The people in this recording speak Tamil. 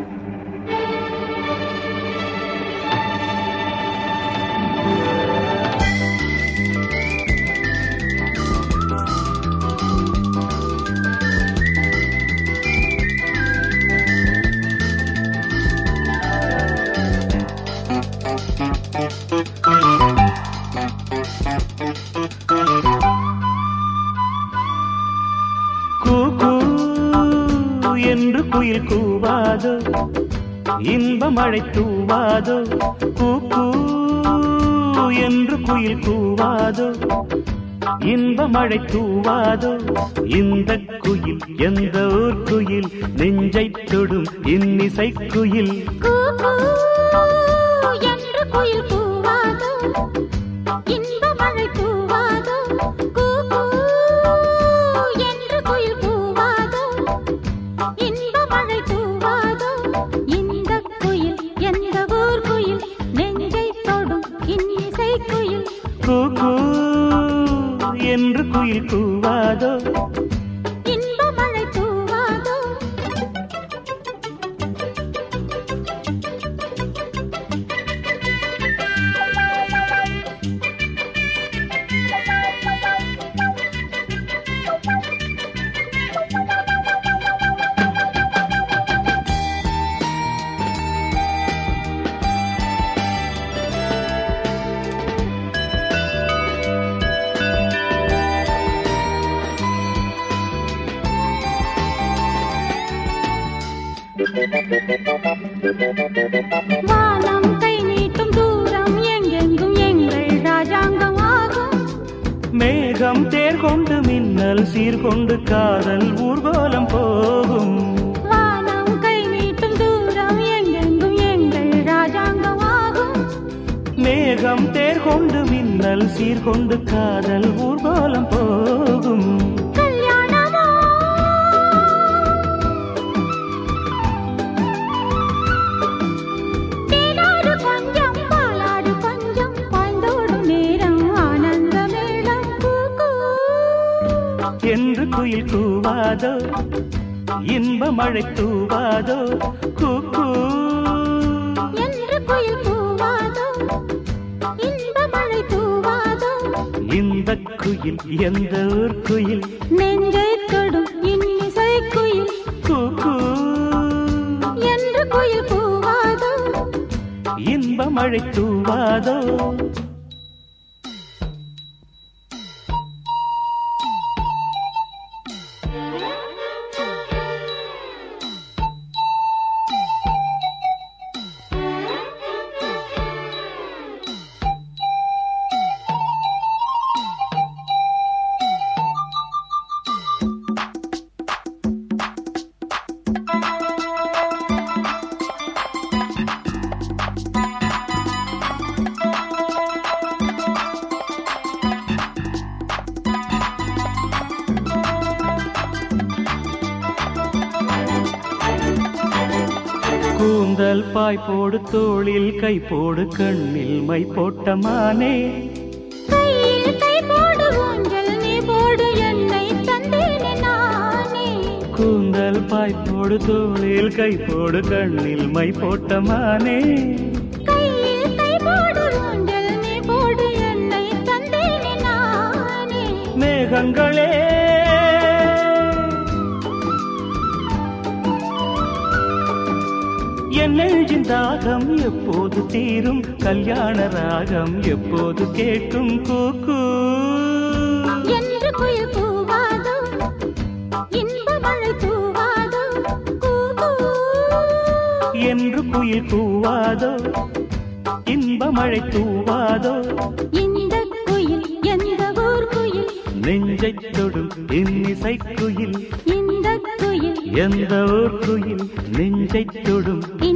கூ கூ என்று குயில் கூவாதோ இன்ப மழை தூவாதோ கூ கூ என்று குயில் கூவாதோ இன்ப மழை தூவாதோ இந்த குயில் எந்த ஊர் குயில் நெஞ்சை தொடும் இன்னிசை குயில் கூ, கூ என்று குயில் கூவாதோ இன்ப மழை தூவாதோ கூ, கூ என்று குயில் கூவாதோ இன்ப மழை தூவாதோ இந்த குயில் எந்த ஊர் குயில் நெஞ்சை தொடும் இன்னிசை குயில் கூ கூ என்று குயில் கூவாதோ இன்ப மழை தூவாதோ வானம் கை நீட்டும் தூரம் எங்கெங்கும் எங்கள் ராஜாங்கம் ஆகும் மேகம் தேர் கொண்டு மின்னல் சீர்கொண்டு காதல் ஊர்கோலம் போகும் வானம் கை நீட்டும் தூரம் எங்கெங்கும் எங்கள் ராஜாங்கம் ஆகும் மேகம் தேர் கொண்டு மின்னல் சீர்கொண்டு காதல் ஊர்கோலம் போகும் கல்யாணமோ தேனாடு கொஞ்சம் பாலாடு கொஞ்சம் பாய்ந்தோடும் நேரம் ஆனந்த மேளம் கூ, கூ. என்று குயில் கூவாதோ இன்ப மழை தூவாதோ கூ கூ என்று குயில் கூவாதோ இன்ப மழை தூவாதோ இந்த குயில் எந்த ஊர் குயில் நெஞ்சை தொடும் இன்னிசை குயில் கூ கூ என்று குயில் கூவாதோ இன்ப மழை தூவாதோ கூந்தல் பாய் போடு தோளில் கை போடு கண்ணில் மை போட்ட மானே கையில் கை போடு ஊஞ்சல் நீ போடு என்னை தந்தேனே நானே கூந்தல் பாய் போடு தோளில் கை போடு கண்ணில் மை போட்ட மானே கையில் கை போடு ஊஞ்சல் நீ போடு என்னை தந்தேனே நானே மேகங்களே என் நெஞ்சின் தாகம் எப்போது தீரும் கல்யாண ராகம் எப்போது கேட்கும் கூக்கு என்று குயில் கூவாதோ இன்ப மழை தூவாதோ கூ, கூ. என்று குயில் கூவாதோ இன்ப மழை தூவாதோ இந்த குயில் எந்த ஊர் குயில் நெஞ்சைத் தொடும் இன்னிசை குயில் இந்த குயில் எந்த ஊர் குயில் நெஞ்சைத் தொடும் இந்த